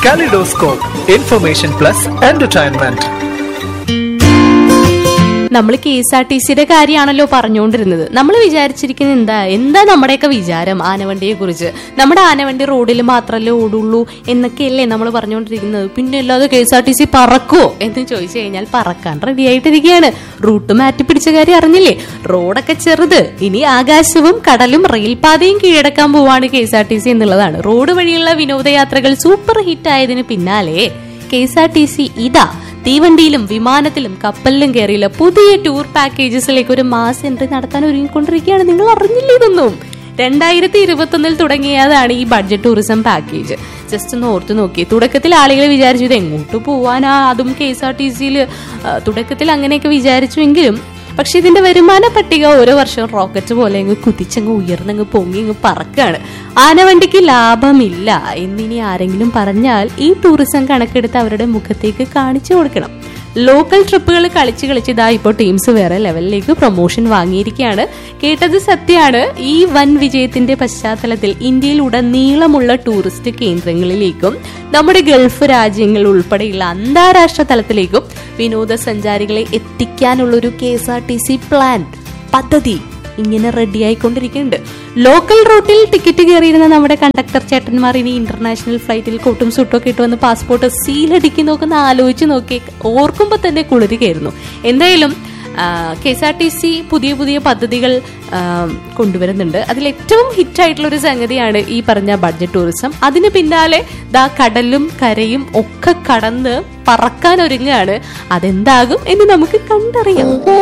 Kaleidoscope, information plus entertainment. നമ്മൾ K S R T സിയുടെ കാര്യമാണല്ലോ പറഞ്ഞുകൊണ്ടിരുന്നത് നമ്മൾ വിചാരിച്ചിരിക്കുന്നത് എന്താ എന്താ നമ്മുടെയൊക്കെ വിചാരം ആനവണ്ടിയെ കുറിച്ച് നമ്മുടെ ആനവണ്ടി റോഡിൽ മാത്രമല്ലേ ഓടുള്ളൂ എന്നൊക്കെയല്ലേ നമ്മൾ പറഞ്ഞുകൊണ്ടിരിക്കുന്നത് പിന്നെ അല്ലാതെ K S R T C പറക്കുവോ എന്ന് ചോദിച്ചു കഴിഞ്ഞാൽ പറക്കാൻ റെഡി ആയിട്ടിരിക്കുകയാണ് റൂട്ട് മാറ്റി പിടിച്ച കാര്യം അറിഞ്ഞില്ലേ റോഡൊക്കെ ചെറുത് ഇനി ആകാശവും കടലും റെയിൽപാതയും കീഴടക്കാൻ പോവാണ് K S R T C എന്നുള്ളതാണ് റോഡ് വഴിയുള്ള വിനോദയാത്രകൾ സൂപ്പർ ഹിറ്റ് ആയതിന് പിന്നാലെ K S R T C ഇതാ തീവണ്ടിയിലും വിമാനത്തിലും കപ്പലിലും കയറിയില്ല പുതിയ ടൂർ പാക്കേജസിലേക്ക് ഒരു മാസ് എൻട്രി നടത്താൻ ഒരുങ്ങിക്കൊണ്ടിരിക്കുകയാണ് നിങ്ങൾ അറിഞ്ഞില്ലേ ഇതൊന്നും രണ്ടായിരത്തി ഇരുപത്തി ഒന്നിൽ തുടങ്ങിയതാണ് ഈ ബഡ്ജറ്റ് ടൂറിസം പാക്കേജ് ജസ്റ്റ് ഒന്ന് ഓർത്ത് നോക്കി തുടക്കത്തിൽ ആളുകൾ വിചാരിച്ചു ഇത് എങ്ങോട്ട് പോവാനാ അതും കെ എസ് ആർ ടി സിയിൽ തുടക്കത്തിൽ അങ്ങനെയൊക്കെ വിചാരിച്ചുവെങ്കിലും പക്ഷെ ഇതിന്റെ വരുമാന പട്ടിക ഓരോ വർഷവും റോക്കറ്റ് പോലെ അങ്ങ് കുതിച്ചങ്ങ് ഉയർന്നങ്ങ് പൊങ്ങി അങ്ങ് പറക്കാണ് ആനവണ്ടിക്ക് ലാഭമില്ല എന്നിനി ആരെങ്കിലും പറഞ്ഞാൽ ഈ ടൂറിസം കണക്കെടുത്ത് അവരുടെ മുഖത്തേക്ക് കാണിച്ചു കൊടുക്കണം ലോക്കൽ ട്രിപ്പുകൾ കളിച്ച് കളിച്ച് ഇതാ ഇപ്പോൾ ടീംസ് വേറെ ലെവലിലേക്ക് പ്രൊമോഷൻ വാങ്ങിയിരിക്കുകയാണ് കേട്ടത് സത്യമാണ് ഈ വൻ വിജയത്തിന്റെ പശ്ചാത്തലത്തിൽ ഇന്ത്യയിൽ ഉടനീളമുള്ള ടൂറിസ്റ്റ് കേന്ദ്രങ്ങളിലേക്കും നമ്മുടെ ഗൾഫ് രാജ്യങ്ങൾ ഉൾപ്പെടെയുള്ള അന്താരാഷ്ട്ര തലത്തിലേക്കും വിനോദസഞ്ചാരികളെ എത്തിക്കാനുള്ള ഒരു K S R T C plan പദ്ധതി ഇങ്ങനെ റെഡി ആയിക്കൊണ്ടിരിക്കുന്നുണ്ട് ലോക്കൽ റൂട്ടിൽ ടിക്കറ്റ് കയറിയിരുന്ന നമ്മുടെ കണ്ടക്ടർ ചേട്ടന്മാർ ഇനി ഇന്റർനാഷണൽ ഫ്ലൈറ്റിൽ കോട്ടും സൂട്ടും ഒക്കെ ഇട്ട് വന്ന് പാസ്പോർട്ട് സീലടിക്കി നോക്കുന്ന ആലോചിച്ച് നോക്കി ഓർക്കുമ്പോൾ തന്നെ കുളിരുകയായിരുന്നു എന്തായാലും K S R T C പുതിയ പുതിയ പദ്ധതികൾ ആ, കൊണ്ടുവരുന്നുണ്ട് അതിൽ ഏറ്റവും ഹിറ്റായിട്ടുള്ള ഒരു സംഗതിയാണ് ഈ പറഞ്ഞ ബഡ്ജറ്റ് ടൂറിസം അതിന് പിന്നാലെ ദാ കടലും കരയും ഒക്കെ കടന്ന് പറക്കാൻ ഒരുങ്ങുകയാണ് അതെന്താകും എന്ന് നമുക്ക് കണ്ടറിയാം